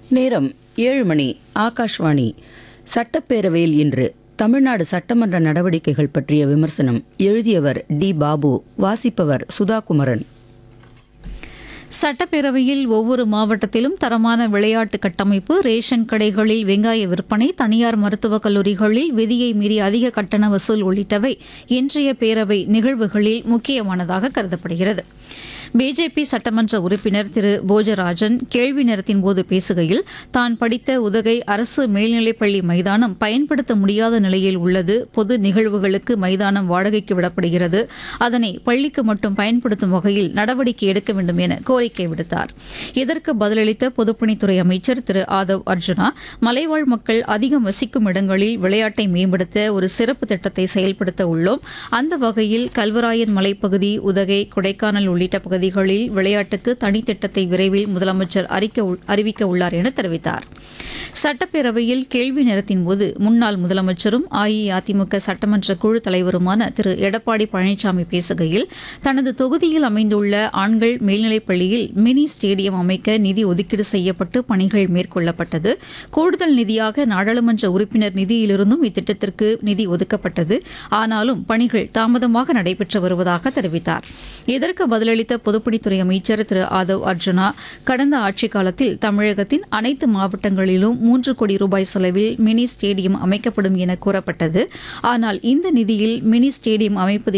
நேரம் ஏழு மணி ஆகாஷ்வாணி சட்டப்பேரவையில் இன்று தமிழ்நாடு சட்டமன்ற நடவடிக்கைகள் பற்றிய விமர்சனம் எழுதியவர் டி பாபு வாசிப்பவர் சுதாகுமரன் சட்டப்பேரவையில் ஒவ்வொரு மாவட்டத்திலும் தரமான விளையாட்டு கட்டமைப்பு ரேஷன் கடைகளில் வெங்காய விற்பனை தனியார் மருத்துவக் கல்லூரிகளில் விதியை மீறி அதிக கட்டண வசூல் உள்ளிட்டவை இன்றைய பேரவை நிகழ்வுகளில் முக்கியமானதாக கருதப்படுகிறது பிஜேபி சட்டமன்ற உறுப்பினர் திரு போஜராஜன் கேள்வி நேரத்தின் போது பேசுகையில் தான் படித்த உதகை அரசு மேல்நிலைப்பள்ளி மைதானம் பயன்படுத்த முடியாத நிலையில் உள்ளது பொது நிகழ்வுகளுக்கு மைதானம் வாடகைக்கு விடப்படுகிறது அதனை பள்ளிக்கு மட்டும் பயன்படுத்தும் வகையில் நடவடிக்கை எடுக்க வேண்டும் என கோரிக்கை விடுத்தார் இதற்கு பதிலளித்த பொதுப்பணித்துறை அமைச்சர் திரு ஆதவ் அர்ஜுனா மலைவாழ் மக்கள் அதிகம் வசிக்கும் இடங்களில் விளையாட்டை மேம்படுத்த ஒரு சிறப்பு திட்டத்தை செயல்படுத்த உள்ளோம் அந்த வகையில் கல்வராயன் மலைப்பகுதி உதகை கொடைக்கானல் உள்ளிட்ட பகுதிகளில் விளையாட்டுக்கு தனித்திட்டத்தை விரைவில் முதலமைச்சர் அறிக்க உள்- அறிவிக்க உள்ளார் என தெரிவித்தார் சட்டப்பேரவையில் கேள்வி நேரத்தின் போது முன்னாள் முதலமைச்சரும் அஇஅதிமுக சட்டமன்ற குழு தலைவருமான திரு எடப்பாடி பழனிசாமி பேசுகையில் தனது தொகுதியில் அமைந்துள்ள ஆண்கள் மேல்நிலைப் பள்ளியில் மினி ஸ்டேடியம் அமைக்க நிதி ஒதுக்கீடு செய்யப்பட்டு பணிகள் மேற்கொள்ளப்பட்டது கூடுதல் நிதியாக நாடாளுமன்ற உறுப்பினர் நிதியிலிருந்தும் இத்திட்டத்திற்கு நிதி ஒதுக்கப்பட்டது ஆனாலும் பணிகள் தாமதமாக நடைபெற்று வருவதாக தெரிவித்தார் இதற்கு பதிலளித்த பொதுப்பணித்துறை அமைச்சர் திரு ஆதவ் அர்ஜுனா கடந்த ஆட்சிக் காலத்தில் தமிழகத்தின் அனைத்து மாவட்டங்களிலும் மூன்று கோடி ரூபாய் செலவில் மினி ஸ்டேடியம் அமைக்கப்படும் என கூறப்பட்டது ஆனால் இந்த நிதியில் மினி ஸ்டேடியம் அமைப்பது